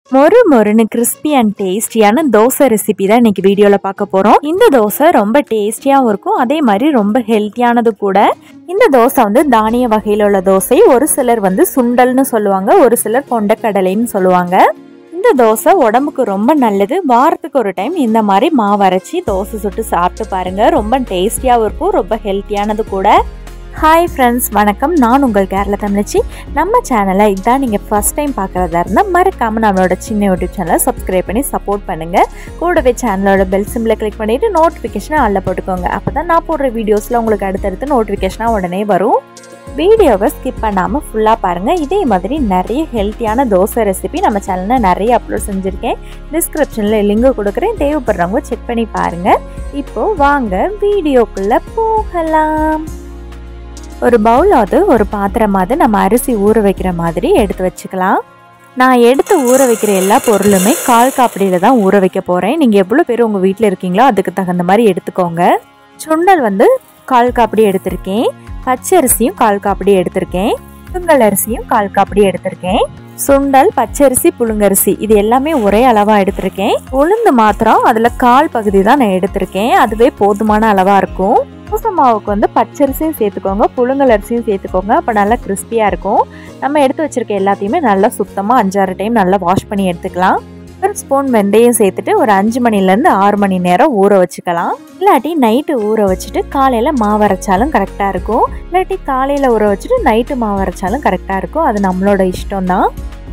மொறு மொறுன்னு crispy and டேஸ்டியான தோசை ரெசிபி தான் இன்னைக்கு வீடியோவில் பார்க்க போகிறோம் இந்த தோசை ரொம்ப டேஸ்டியாகவும் இருக்கும் அதே மாதிரி ரொம்ப ஹெல்த்தியானது கூட இந்த தோசை வந்து தானிய வகையில் உள்ள தோசை ஒரு சிலர் வந்து சுண்டல்னு சொல்லுவாங்க ஒரு சிலர் கொண்டக்கடலைன்னு சொல்லுவாங்க இந்த தோசை உடம்புக்கு ரொம்ப நல்லது வாரத்துக்கு ஒரு டைம் இந்த மாதிரி மாவு அரைச்சி தோசை சுட்டு சாப்பிட்டு பாருங்க ரொம்ப டேஸ்டியாகவும் இருக்கும் ரொம்ப ஹெல்த்தியானது கூட ஹாய் ஃப்ரெண்ட்ஸ் வணக்கம் நான் உங்கள் கேரள தமிழச்சி நம்ம சேனலை இதான் நீங்கள் ஃபஸ்ட் டைம் பார்க்குறதா இருந்தால் மறக்காமல் நம்மளோட சின்ன யூடியூப் சேனலை சப்ஸ்கிரைப் பண்ணி சப்போர்ட் பண்ணுங்கள் கூடவே சேனலோட பெல் சிம்பிளை கிளிக் பண்ணிவிட்டு நோட்டிஃபிகேஷனை அதில் போட்டுக்கோங்க அப்போ தான் நான் போடுற வீடியோஸில் உங்களுக்கு அடுத்தடுத்து நோட்டிஃபிகேஷனாக உடனே வரும் வீடியோவை ஸ்கிப் பண்ணாமல் ஃபுல்லாக பாருங்கள் இதே மாதிரி நிறைய ஹெல்த்தியான தோசை ரெசிபி நம்ம சேனலில் நிறைய அப்லோட் செஞ்சுருக்கேன் டிஸ்கிரிப்ஷனில் லிங்க் கொடுக்குறேன் தேவைப்படுறவங்க செக் பண்ணி பாருங்கள் இப்போது வாங்க வீடியோக்குள்ளே போகலாம் ஒரு பவுலாவது ஒரு பாத்திரமாவது நம்ம அரிசி ஊற வைக்கிற மாதிரி எடுத்து வச்சுக்கலாம் நான் எடுத்து ஊற வைக்கிற எல்லா பொருளுமே கால் காப்படியில் தான் ஊற வைக்க போகிறேன் நீங்கள் எவ்வளோ பேர் உங்கள் வீட்டில் இருக்கீங்களோ அதுக்கு தகுந்த மாதிரி எடுத்துக்கோங்க சுண்டல் வந்து கால் காப்படி எடுத்திருக்கேன் பச்சரிசியும் கால் காப்படி எடுத்திருக்கேன் புழுங்கல் அரிசியும் கால் காப்படி எடுத்திருக்கேன் சுண்டல் பச்சரிசி புழுங்கரிசி இது எல்லாமே ஒரே அளவாக எடுத்திருக்கேன் உளுந்து மாத்திரம் அதில் கால் பகுதி தான் நான் எடுத்திருக்கேன் அதுவே போதுமான அளவாக இருக்கும் தோசை மாவுக்கு வந்து பச்சரிசியும் சேர்த்துக்கோங்க புழுங்கல் அரிசியும் சேர்த்துக்கோங்க அப்போ நல்லா கிறிஸ்பியாக இருக்கும் நம்ம எடுத்து வச்சிருக்க எல்லாத்தையுமே நல்லா சுத்தமாக அஞ்சாறு டைம் நல்லா வாஷ் பண்ணி எடுத்துக்கலாம் ஒரு ஸ்பூன் வெந்தயம் சேர்த்துட்டு ஒரு அஞ்சு மணிலேருந்து ஆறு மணி நேரம் ஊற வச்சுக்கலாம் இல்லாட்டி நைட்டு ஊற வச்சுட்டு காலையில் மாவு அரைச்சாலும் கரெக்டாக இருக்கும் இல்லாட்டி காலையில் ஊற வச்சுட்டு நைட்டு மாவு அரைச்சாலும் கரெக்டாக இருக்கும் அது நம்மளோட இஷ்டம் தான்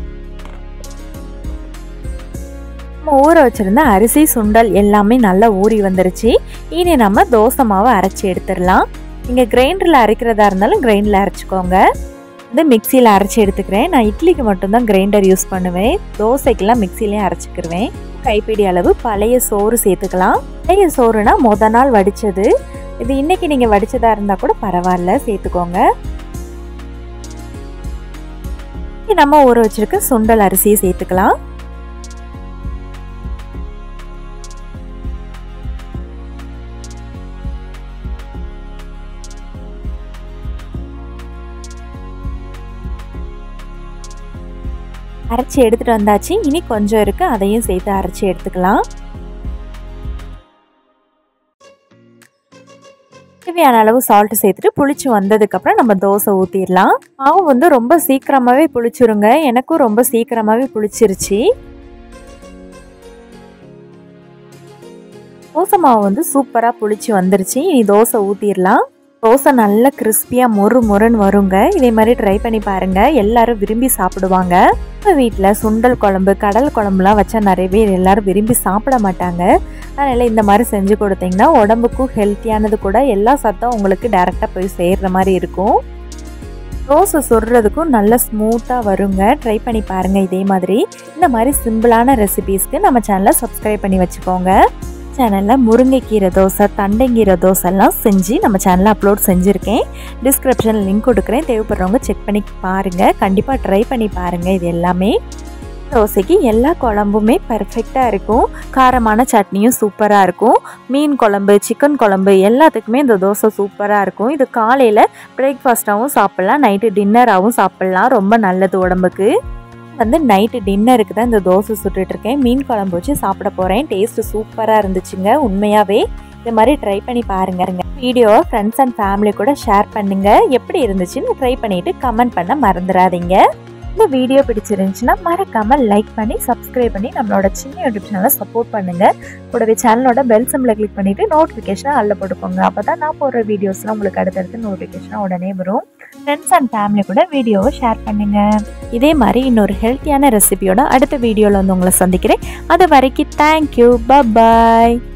நம்ம ஊற வச்சுருந்த அரிசி சுண்டல் எல்லாமே நல்லா ஊறி வந்துருச்சு இனி நம்ம தோசை மாவை அரைச்சி எடுத்துடலாம் நீங்கள் கிரைண்டரில் அரைக்கிறதா இருந்தாலும் கிரைண்டரில் அரைச்சிக்கோங்க வந்து மிக்சியில் அரைச்சி எடுத்துக்கிறேன் நான் இட்லிக்கு மட்டும்தான் கிரைண்டர் யூஸ் பண்ணுவேன் தோசைக்கெல்லாம் மிக்சிலையும் அரைச்சிக்கிருவேன் கைப்பிடி அளவு பழைய சோறு சேர்த்துக்கலாம் பழைய சோறுனா மொத நாள் வடித்தது இது இன்னைக்கு நீங்கள் வடித்ததாக இருந்தால் கூட பரவாயில்ல சேர்த்துக்கோங்க நம்ம ஊற வச்சிருக்க சுண்டல் அரிசியை சேர்த்துக்கலாம் அரைச்சி எடுத்துகிட்டு வந்தாச்சு இனி கொஞ்சம் இருக்குது அதையும் சேர்த்து அரைச்சி எடுத்துக்கலாம் தேவையான அளவு சால்ட்டு சேர்த்துட்டு புளிச்சு வந்ததுக்கப்புறம் நம்ம தோசை ஊற்றிடலாம் மாவு வந்து ரொம்ப சீக்கிரமாகவே புளிச்சிருங்க எனக்கும் ரொம்ப சீக்கிரமாகவே புளிச்சிருச்சு தோசை மாவு வந்து சூப்பராக புளிச்சு வந்துருச்சு இனி தோசை ஊற்றிடலாம் தோசை நல்ல கிறிஸ்பியாக மொறு மொறுன்னு வருங்க இதே மாதிரி ட்ரை பண்ணி பாருங்கள் எல்லாரும் விரும்பி சாப்பிடுவாங்க நம்ம வீட்டில் சுண்டல் குழம்பு கடல் குழம்புலாம் வச்சா நிறைய பேர் எல்லாரும் விரும்பி சாப்பிட மாட்டாங்க அதனால் இந்த மாதிரி செஞ்சு கொடுத்தீங்கன்னா உடம்புக்கும் ஹெல்த்தியானது கூட எல்லா சத்தம் உங்களுக்கு டேரெக்டாக போய் சேர்கிற மாதிரி இருக்கும் தோசை சுடுறதுக்கும் நல்ல ஸ்மூத்தாக வருங்க ட்ரை பண்ணி பாருங்கள் இதே மாதிரி இந்த மாதிரி சிம்பிளான ரெசிபீஸ்க்கு நம்ம சேனலை சப்ஸ்கிரைப் பண்ணி வச்சுக்கோங்க சேனலில் முருங்கைக்கீரை தோசை தண்டைக்கீரை தோசைலாம் செஞ்சு நம்ம சேனலில் அப்லோட் செஞ்சுருக்கேன் டிஸ்கிரிப்ஷனில் லிங்க் கொடுக்குறேன் தேவைப்படுறவங்க செக் பண்ணி பாருங்கள் கண்டிப்பாக ட்ரை பண்ணி பாருங்கள் இது எல்லாமே தோசைக்கு எல்லா குழம்புமே பர்ஃபெக்டாக இருக்கும் காரமான சட்னியும் சூப்பராக இருக்கும் மீன் குழம்பு சிக்கன் குழம்பு எல்லாத்துக்குமே இந்த தோசை சூப்பராக இருக்கும் இது காலையில் பிரேக்ஃபாஸ்ட்டாகவும் சாப்பிட்லாம் நைட்டு டின்னராகவும் சாப்பிட்லாம் ரொம்ப நல்லது உடம்புக்கு வந்து நைட்டு டின்னருக்கு தான் இந்த தோசை சுட்டுட்ருக்கேன் மீன் குழம்பு வச்சு சாப்பிட போகிறேன் டேஸ்ட்டு சூப்பராக இருந்துச்சுங்க உண்மையாகவே இது மாதிரி ட்ரை பண்ணி பாருங்க வீடியோவை ஃப்ரெண்ட்ஸ் அண்ட் ஃபேமிலி கூட ஷேர் பண்ணுங்கள் எப்படி இருந்துச்சுன்னு ட்ரை பண்ணிவிட்டு கமெண்ட் பண்ண மறந்துடாதீங்க இந்த வீடியோ பிடிச்சிருந்துச்சுன்னா மறக்காமல் லைக் பண்ணி சப்ஸ்கிரைப் பண்ணி நம்மளோட சின்ன யூடியூப் சேனலை சப்போர்ட் பண்ணுங்கள் கூடவே சேனலோட பெல் சிம்பிளை கிளிக் பண்ணிவிட்டு நோட்டிஃபிகேஷனை அதில் போட்டுக்கோங்க அப்போ தான் நான் போடுற வீடியோஸ்லாம் உங்களுக்கு அடுத்தடுத்து நோட்டிஃபிகேஷனாக உடனே வரும் ஃப்ரெண்ட்ஸ் அண்ட் ஃபேமிலி கூட வீடியோவை ஷேர் பண்ணுங்கள் இதே மாதிரி இன்னொரு ஹெல்த்தியான ரெசிபியோட அடுத்த வீடியோவில் வந்து உங்களை சந்திக்கிறேன் அது வரைக்கும் தேங்க்யூ பாய்